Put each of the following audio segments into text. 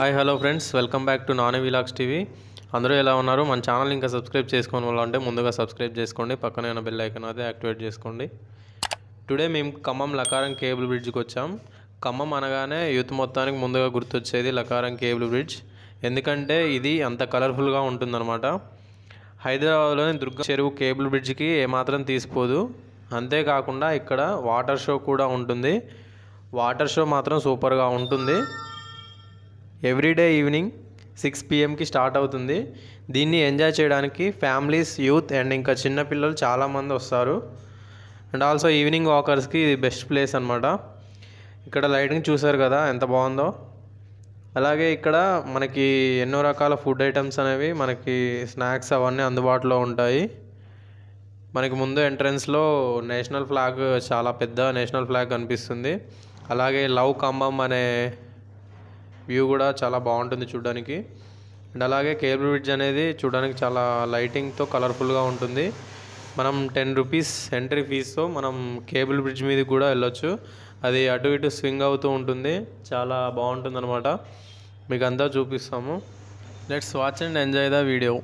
Hi hello friends welcome back to Nani vlogs TV అందరూ ఎలా ఉన్నారు మన ఛానల్ ఇంకా సబ్స్క్రైబ్ చేసుకోని వాళ్ళు అంటే ముందుగా సబ్స్క్రైబ్ చేసుకోండి పక్కనే ఉన్న బెల్ ఐకాన్ అయితే యాక్టివేట్ చేసుకోండి టుడే మేము ఖమ్మం లకారం కేబుల్ బ్రిడ్జ్కి వచ్చాం ఖమ్మం అనగానే యూత్ మొత్తానికి ముందుగా గుర్తొచ్చేది లకారం కేబుల్ బ్రిడ్జ్ ఎందుకంటే ఇది అంత కలర్ఫుల్గా ఉంటుందన్నమాట హైదరాబాద్లోని దుర్గ చెరువు కేబుల్ బ్రిడ్జ్కి ఏమాత్రం తీసిపోదు అంతేకాకుండా ఇక్కడ వాటర్ షో కూడా ఉంటుంది వాటర్ షో మాత్రం సూపర్గా ఉంటుంది ఎవ్రీడే ఈవినింగ్ సిక్స్ పిఎంకి స్టార్ట్ అవుతుంది దీన్ని ఎంజాయ్ చేయడానికి ఫ్యామిలీస్ యూత్ అండ్ ఇంకా చిన్నపిల్లలు చాలామంది వస్తారు అండ్ ఆల్సో ఈవినింగ్ వాకర్స్కి ఇది బెస్ట్ ప్లేస్ అనమాట ఇక్కడ లైటింగ్ చూసారు కదా ఎంత బాగుందో అలాగే ఇక్కడ మనకి ఎన్నో రకాల ఫుడ్ ఐటమ్స్ అనేవి మనకి స్నాక్స్ అవన్నీ అందుబాటులో ఉంటాయి మనకి ముందు ఎంట్రన్స్లో నేషనల్ ఫ్లాగ్ చాలా పెద్ద నేషనల్ ఫ్లాగ్ కనిపిస్తుంది అలాగే లవ్ కంబం అనే వ్యూ కూడా చాలా బాగుంటుంది చూడడానికి అండ్ అలాగే కేబుల్ బ్రిడ్జ్ అనేది చూడడానికి చాలా లైటింగ్తో కలర్ఫుల్గా ఉంటుంది మనం టెన్ రూపీస్ ఎంట్రీ ఫీజుతో మనం కేబుల్ బ్రిడ్జ్ మీదకి కూడా వెళ్ళొచ్చు అది అటు ఇటు స్వింగ్ అవుతూ ఉంటుంది చాలా బాగుంటుంది అనమాట మీకు అంతా చూపిస్తాము let's watch and enjoy the video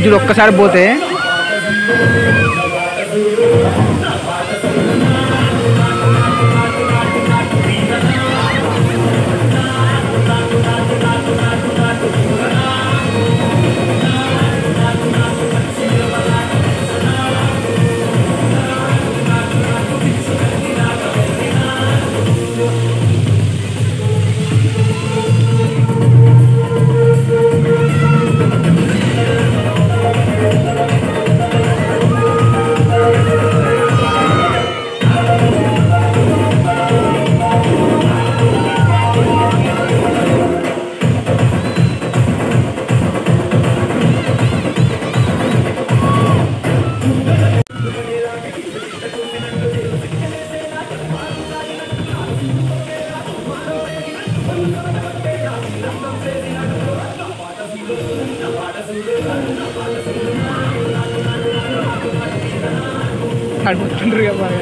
చూడు ఒక్కసారి పోతే అడుగుతుండ్రు కదా బాగా.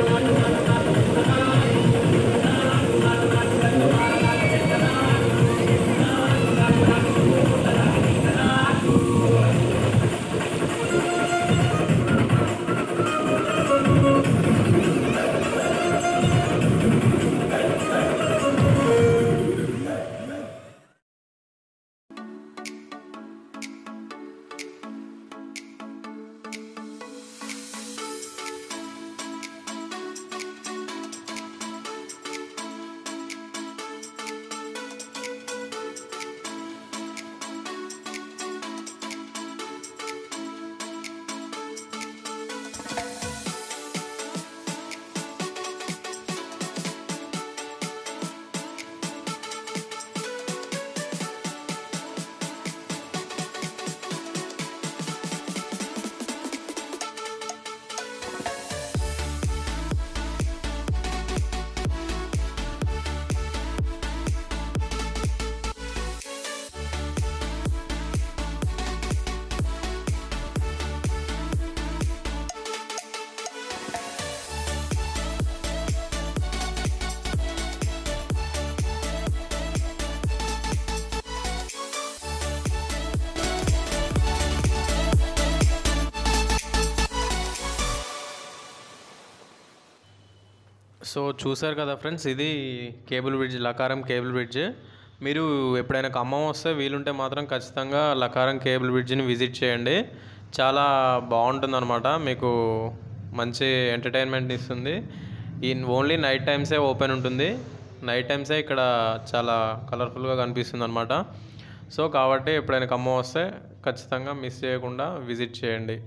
సో చూసారు కదా ఫ్రెండ్స్ ఇది cable bridge Lakaram cable bridge మీరు ఎప్పుడైనా ఖమ్మం వస్తే వీలుంటే మాత్రం ఖచ్చితంగా లకారం కేబుల్ బ్రిడ్జ్ని విజిట్ చేయండి చాలా బాగుంటుంది అనమాట మీకు మంచి ఎంటర్టైన్మెంట్ ఇస్తుంది ఇన్ ఓన్లీ నైట్ టైమ్సే ఓపెన్ ఉంటుంది నైట్ టైమ్సే ఇక్కడ చాలా కలర్ఫుల్గా కనిపిస్తుంది అనమాట సో కాబట్టి ఎప్పుడైనా ఖమ్మం వస్తే ఖచ్చితంగా మిస్ చేయకుండా విజిట్ చేయండి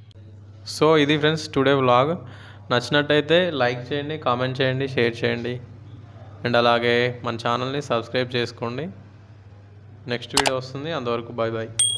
సో ఇది ఫ్రెండ్స్ టుడే వ్లాగ్ నచ్చినట్టయితే లైక్ చేయండి కామెంట్ చేయండి షేర్ చేయండి అండ్ అలాగే మన ఛానల్ని సబ్స్క్రైబ్ చేసుకోండి నెక్స్ట్ వీడియో వస్తుంది అంతవరకు బాయ్ బాయ్